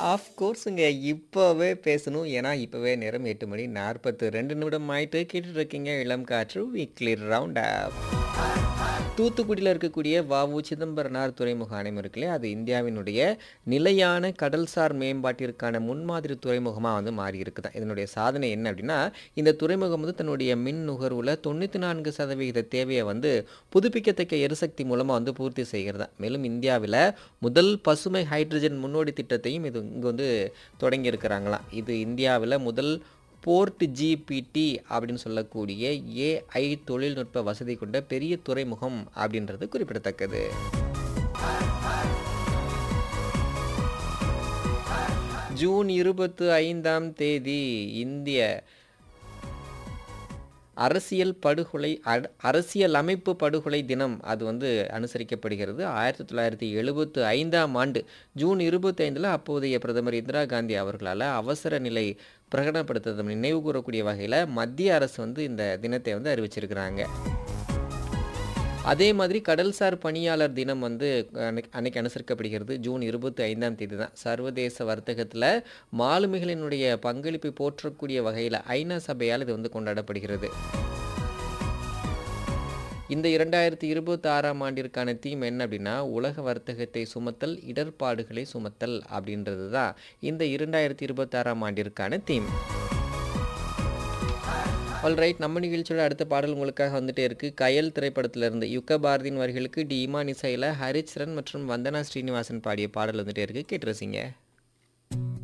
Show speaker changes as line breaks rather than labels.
Of கோர்ஸுங்க. இப்பவே பேசணும். ஏன்னா, இப்பவே நேரம் 8 மணி 42 நிமிடம் ஆயிட்டு கேட்டுட்டு இருக்கீங்க இளம் காற்று வீக்லி ரவுண்ட் அப். தூத்துக்குடியில இருக்கக்கூடிய வ.உ. சிதம்பரனார் துறைமுக ஆணையம் இருக்கு இல்லையா, அது இந்தியாவினுடைய நிலையான கடல்சார் மேம்பாட்டிற்கான முன்மாதிரி துறைமுகமா வந்து மாறி இருக்குதாம். இதனுடைய சாதனை என்ன அப்படின்னா, இந்த துறைமுகம் வந்து தன்னுடைய மின் நுகர்வுல 94% தேவைய வந்து புதுப்பிக்கத்தக்க எரிசக்தி மூலமா வந்து பூர்த்தி செய்கிறதாம். மேலும் இந்தியாவில முதல் பசுமை ஹைட்ரஜன் முன்னோடி திட்டத்தையும் இது இங்க வந்து தொடங்கியிருக்கிறாங்களாம். இது இந்தியாவில முதல் போர்ட் ஜிபிடி அப்படின்னு சொல்லக்கூடிய ஏஐ தொழில்நுட்ப வசதி கொண்ட பெரிய துறைமுகம் அப்படின்றது குறிப்பிடத்தக்கது. ஜூன் 25ஆம் தேதி இந்திய அரசியல் படுகொலை அட் அரசியலமைப்பு படுகொலை தினம் அது வந்து அனுசரிக்கப்படுகிறது. 1975ஆம் ஆண்டு ஜூன் 25ல அப்போதைய பிரதமர் இந்திரா காந்தி அவர்களால அவசர நிலை பிரகடனப்படுத்துறத நினைவு கூறக்கூடிய வகையில மத்திய அரசு வந்து இந்த தினத்தை வந்து அறிவிச்சிருக்கிறாங்க. அதே மாதிரி கடல்சார் பணியாளர் தினம் வந்து அன்னைக்கு அன்னைக்கு அனுசரிக்கப்படுகிறது. ஜூன் 25ஆம் தேதி தான். சர்வதேச வர்த்தகத்தில மாலுமிகளினுடைய பங்களிப்பை போற்றக்கூடிய வகையில ஐநா சபையால் இது வந்து கொண்டாடப்படுகிறது. இந்த 2026ஆம் ஆண்டிற்கான தீம் என்ன அப்படின்னா, உலக வர்த்தகத்தை சுமத்தல், இடர்பாடுகளை சுமத்தல் அப்படின்றது தான் இந்த 2026ஆம் ஆண்டிற்கான தீம். ஆல்ரைட் நம்ம நிகழ்ச்சியோட அடுத்த பாடல் உங்களுக்காக வந்துட்டே இருக்கு. கயல் திரைப்படத்திலிருந்து யுக பாரதியின் வரிகளுக்கு டி. இமான் இசையில ஹரிச்சரன் மற்றும் வந்தனா ஸ்ரீனிவாசன் பாடிய பாடல் வந்துட்டே இருக்கு. கேட்டு ரசிங்க.